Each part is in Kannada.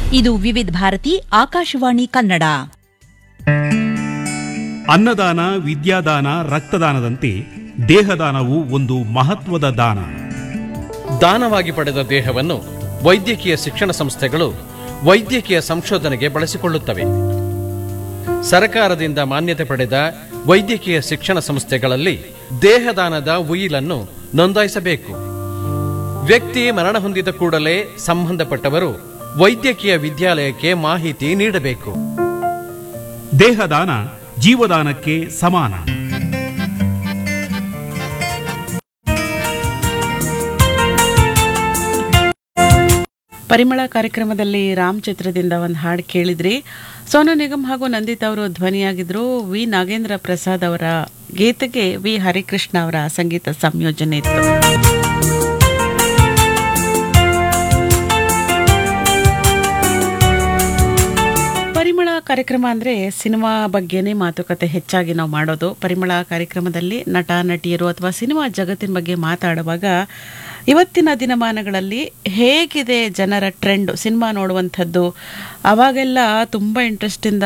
ಇದು ವಿವಿಧ ಭಾರತಿ ಆಕಾಶವಾಣಿ ಕನ್ನಡ ಅನ್ನದಾನ ವಿದ್ಯಾದಾನ ರಕ್ತದಾನದಂತೆ ದೇಹದಾನವು ಒಂದು ಮಹತ್ವದ ದಾನ ದಾನವಾಗಿ ಪಡೆದ ದೇಹವನ್ನು ವೈದ್ಯಕೀಯ ಶಿಕ್ಷಣ ಸಂಸ್ಥೆಗಳು ವೈದ್ಯಕೀಯ ಸಂಶೋಧನೆಗೆ ಬಳಸಿಕೊಳ್ಳುತ್ತವೆ ಸರಕಾರದಿಂದ ಮಾನ್ಯತೆ ಪಡೆದ ವೈದ್ಯಕೀಯ ಶಿಕ್ಷಣ ಸಂಸ್ಥೆಗಳಲ್ಲಿ ದೇಹದಾನದ ಉಯಿಲನ್ನು ನೋಂದಾಯಿಸಬೇಕು ವ್ಯಕ್ತಿ ಮರಣ ಹೊಂದಿದ ಕೂಡಲೇ ಸಂಬಂಧಪಟ್ಟವರು ವೈದ್ಯಕೀಯ ವಿದ್ಯಾಲಯಕ್ಕೆ ಮಾಹಿತಿ ನೀಡಬೇಕು ದೇಹದಾನ ಜೀವದಾನಕ್ಕೆ ಸಮಾನ ಪರಿಮಳ ಕಾರ್ಯಕ್ರಮದಲ್ಲಿ ರಾಮ್ ಚಿತ್ರದಿಂದ ಒಂದು ಹಾಡು ಕೇಳಿದ್ರಿ ಸೋನು ನಿಗಮ್ ಹಾಗೂ ನಂದಿತ್ ಅವರು ಧ್ವನಿಯಾಗಿದ್ರು ವಿ ನಾಗೇಂದ್ರ ಪ್ರಸಾದ್ ಅವರ ಗೀತೆಗೆ ವಿ ಹರಿಕೃಷ್ಣ ಅವರ ಸಂಗೀತ ಸಂಯೋಜನೆ ಇತ್ತು ಪರಿಮಳ ಕಾರ್ಯಕ್ರಮ ಅಂದರೆ ಸಿನಿಮಾ ಬಗ್ಗೆನೇ ಮಾತುಕತೆ ಹೆಚ್ಚಾಗಿ ನಾವು ಮಾಡೋದು ಪರಿಮಳ ಕಾರ್ಯಕ್ರಮದಲ್ಲಿ ನಟ ನಟಿಯರು ಅಥವಾ ಸಿನಿಮಾ ಜಗತ್ತಿನ ಬಗ್ಗೆ ಮಾತಾಡುವಾಗ ಇವತ್ತಿನ ದಿನಮಾನಗಳಲ್ಲಿ ಹೇಗಿದೆ ಜನರ ಟ್ರೆಂಡ್ ಸಿನಿಮಾ ನೋಡುವಂಥದ್ದು ಅವಾಗೆಲ್ಲ ತುಂಬ ಇಂಟ್ರೆಸ್ಟಿಂದ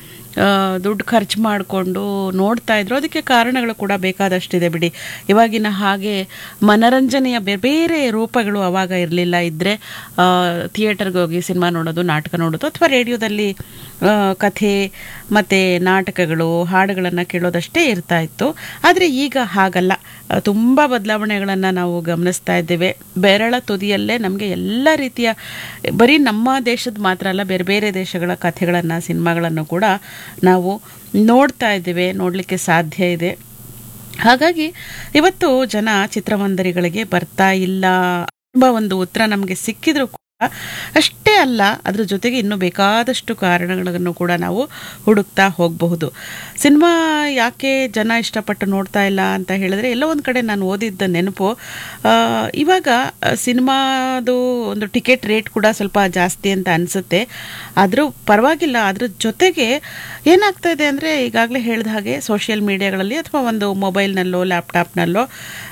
ದುಡ್ಡು ಖರ್ಚು ಮಾಡಿಕೊಂಡು ನೋಡ್ತಾ ಇದ್ರು ಅದಕ್ಕೆ ಕಾರಣಗಳು ಕೂಡ ಬೇಕಾದಷ್ಟಿದೆ ಬಿಡಿ ಇವಾಗಿನ ಹಾಗೆ ಮನರಂಜನೆಯ ಬೇರೆ ಬೇರೆ ರೂಪಗಳು ಅವಾಗ ಇರಲಿಲ್ಲ ಇದ್ದರೆ ಥಿಯೇಟರ್ಗೆ ಹೋಗಿ ಸಿನಿಮಾ ನೋಡೋದು ನಾಟಕ ನೋಡೋದು ಅಥವಾ ರೇಡಿಯೋದಲ್ಲಿ ಆ, ಕಥೆ ಮತ್ತು ನಾಟಕಗಳು ಹಾಡುಗಳನ್ನು ಕೇಳೋದಷ್ಟೇ ಇರ್ತಾ ಇತ್ತು ಆದರೆ ಈಗ ಹಾಗಲ್ಲ ತುಂಬ ಬದಲಾವಣೆಗಳನ್ನು ನಾವು ಗಮನಿಸ್ತಾ ಇದ್ದೇವೆ ಬೆರಳ ತುದಿಯಲ್ಲೇ ನಮಗೆ ಎಲ್ಲ ರೀತಿಯ ಬರೀ ನಮ್ಮ ದೇಶದ ಮಾತ್ರ ಅಲ್ಲ ಬೇರೆ ಬೇರೆ ದೇಶಗಳ ಕಥೆಗಳನ್ನು ಸಿನಿಮಾಗಳನ್ನು ಕೂಡ ನಾವು ನೋಡ್ತಾ ಇದ್ದೇವೆ ನೋಡಲಿಕ್ಕೆ ಸಾಧ್ಯ ಇದೆ ಹಾಗಾಗಿ ಇವತ್ತು ಜನ ಚಿತ್ರಮಂದಿರಗಳಿಗೆ ಬರ್ತಾ ಇಲ್ಲ ಎಂಬ ಒಂದು ಉತ್ತರ ನಮಗೆ ಸಿಕ್ಕಿದ್ರು ಕೂಡ ಅಷ್ಟೇ ಅಲ್ಲ ಅದ್ರ ಜೊತೆಗೆ ಇನ್ನೂ ಬೇಕಾದಷ್ಟು ಕಾರಣಗಳನ್ನು ಕೂಡ ನಾವು ಹುಡುಕ್ತಾ ಹೋಗಬಹುದು ಸಿನಿಮಾ ಯಾಕೆ ಜನ ಇಷ್ಟಪಟ್ಟು ನೋಡ್ತಾ ಇಲ್ಲ ಅಂತ ಹೇಳಿದ್ರೆ ಎಲ್ಲೋ ಒಂದು ಕಡೆ ನಾನು ಓದಿದ್ದ ನೆನಪು ಆ, ಇವಾಗ ಸಿನಿಮಾದು ಒಂದು ಟಿಕೆಟ್ ರೇಟ್ ಕೂಡ ಸ್ವಲ್ಪ ಜಾಸ್ತಿ ಅಂತ ಅನಿಸುತ್ತೆ ಆದರೂ ಪರವಾಗಿಲ್ಲ ಅದ್ರ ಜೊತೆಗೆ ಏನಾಗ್ತಾ ಇದೆ ಅಂದರೆ ಈಗಾಗಲೇ ಹೇಳಿದ ಹಾಗೆ ಸೋಷಿಯಲ್ ಮೀಡಿಯಾಗಳಲ್ಲಿ ಅಥವಾ ಒಂದು ಮೊಬೈಲ್ನಲ್ಲೋ ಲ್ಯಾಪ್ಟಾಪ್ನಲ್ಲೋ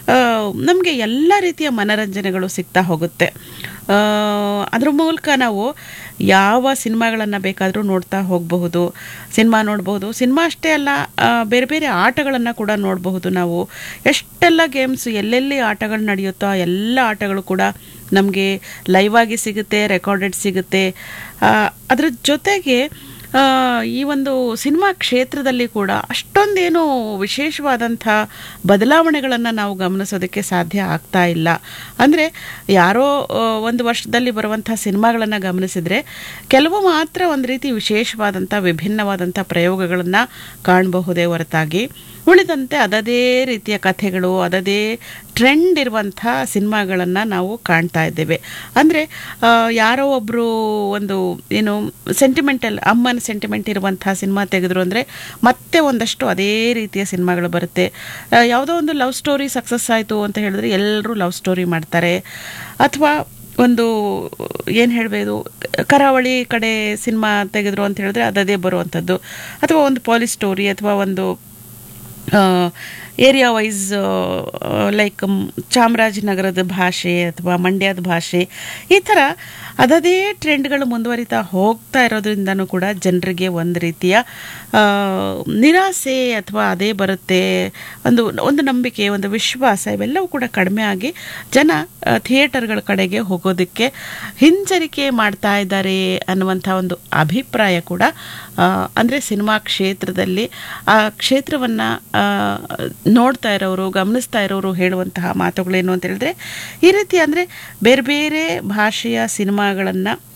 ನಮಗೆ ಎಲ್ಲ ರೀತಿಯ ಮನರಂಜನೆಗಳು ಸಿಗ್ತಾ ಹೋಗುತ್ತೆ ಆ, ಅದ್ರ ಮೂಲಕ ನಾವು ಯಾವ ಸಿನಿಮಾಗಳನ್ನು ಬೇಕಾದರೂ ನೋಡ್ತಾ ಹೋಗಬಹುದು ಸಿನಿಮಾ ನೋಡಬಹುದು ಸಿನಿಮಾ ಅಷ್ಟೇ ಅಲ್ಲ ಆ, ಬೇರೆ ಬೇರೆ ಆಟಗಳನ್ನು ಕೂಡ ನೋಡಬಹುದು ನಾವು ಎಷ್ಟೆಲ್ಲ ಗೇಮ್ಸ್ ಎಲ್ಲೆಲ್ಲಿ ಆಟಗಳು ನಡೆಯುತ್ತೋ ಆ ಎಲ್ಲ ಆಟಗಳು ಕೂಡ ನಮಗೆ ಲೈವ್ ಆಗಿ ಸಿಗುತ್ತೆ ರೆಕಾರ್ಡೆಡ್ ಸಿಗುತ್ತೆ ಆ, ಅದ್ರ ಜೊತೆಗೆ ಆ, ಈ ಒಂದು ಸಿನಿಮಾ ಕ್ಷೇತ್ರದಲ್ಲಿ ಕೂಡ ಅಷ್ಟೊಂದೇನು ವಿಶೇಷವಾದಂಥ ಬದಲಾವಣೆಗಳನ್ನು ನಾವು ಗಮನಿಸೋದಕ್ಕೆ ಸಾಧ್ಯ ಆಗ್ತಾ ಇಲ್ಲ ಅಂದರೆ ಯಾರೋ ಆ, ಒಂದು ವರ್ಷದಲ್ಲಿ ಬರುವಂಥ ಸಿನಿಮಾಗಳನ್ನು ಗಮನಿಸಿದರೆ ಕೆಲವು ಮಾತ್ರ ಒಂದು ರೀತಿ ವಿಶೇಷವಾದಂಥ ವಿಭಿನ್ನವಾದಂಥ ಪ್ರಯೋಗಗಳನ್ನು ಕಾಣಬಹುದೇ ಹೊರತಾಗಿ ಉಳಿದಂತೆ ಅದದೇ ರೀತಿಯ ಕಥೆಗಳು ಅದದೇ ಟ್ರೆಂಡ್ ಇರುವಂಥ ಸಿನಿಮಾಗಳನ್ನು ನಾವು ಕಾಣ್ತಾ ಇದ್ದೇವೆ ಅಂದರೆ ಯಾರೋ ಒಬ್ಬರು ಒಂದು ಏನು ಸೆಂಟಿಮೆಂಟಲ್ ಅಮ್ಮನ ಸೆಂಟಿಮೆಂಟ್ ಇರುವಂಥ ಸಿನಿಮಾ ತೆಗೆದ್ರು ಅಂದರೆ ಮತ್ತೆ ಒಂದಷ್ಟು ಅದೇ ರೀತಿಯ ಸಿನಿಮಾಗಳು ಬರುತ್ತೆ ಆ, ಯಾವುದೋ ಒಂದು ಲವ್ ಸ್ಟೋರಿ ಸಕ್ಸಸ್ ಆಯಿತು ಅಂತ ಹೇಳಿದ್ರೆ ಎಲ್ಲರೂ ಲವ್ ಸ್ಟೋರಿ ಮಾಡ್ತಾರೆ ಅಥವಾ ಒಂದು ಏನು ಹೇಳಬೇಕು ಕರಾವಳಿ ಕಡೆ ಸಿನಿಮಾ ತೆಗೆದ್ರು ಅಂತ ಹೇಳಿದ್ರೆ ಅದದೇ ಬರುವಂಥದ್ದು ಅಥವಾ ಒಂದು ಪೊಲೀಸ್ ಸ್ಟೋರಿ ಅಥವಾ ಒಂದು ಏರಿಯಾ ವೈಸ್ ಲೈಕ್ ಚಾಮರಾಜನಗರದ ಭಾಷೆ ಅಥವಾ ಮಂಡ್ಯದ ಭಾಷೆ ಈ ಥರ ಅದದೇ ಟ್ರೆಂಡ್ಗಳು ಮುಂದುವರಿತಾ ಹೋಗ್ತಾ ಇರೋದ್ರಿಂದನೂ ಕೂಡ ಜನರಿಗೆ ಒಂದು ರೀತಿಯ ಆ, ನಿರಾಸೆ ಅಥವಾ ಅದೇ ಬರುತ್ತೆ ಒಂದು ಒಂದು ನಂಬಿಕೆ ಒಂದು ವಿಶ್ವಾಸ ಇವೆಲ್ಲವೂ ಕೂಡ ಕಡಿಮೆ ಆಗಿ ಜನ ಆ, ಥಿಯೇಟರ್ಗಳ ಕಡೆಗೆ ಹೋಗೋದಕ್ಕೆ ಹಿಂಜರಿಕೆ ಮಾಡ್ತಾ ಇದ್ದಾರೆ ಅನ್ನುವಂಥ ಒಂದು ಅಭಿಪ್ರಾಯ ಕೂಡ ಅಂದರೆ ಸಿನಿಮಾ ಕ್ಷೇತ್ರದಲ್ಲಿ ಆ ಕ್ಷೇತ್ರವನ್ನು ನೋಡ್ತಾ ಇರೋರು ಗಮನಿಸ್ತಾ ಇರೋರು ಹೇಳುವಂತಹ ಮಾತುಗಳೇನು ಅಂತ ಹೇಳಿದ್ರೆ ಈ ರೀತಿ ಅಂದರೆ ಬೇರೆ ಬೇರೆ ಭಾಷೆಯ ಸಿನಿಮಾಗಳನ್ನು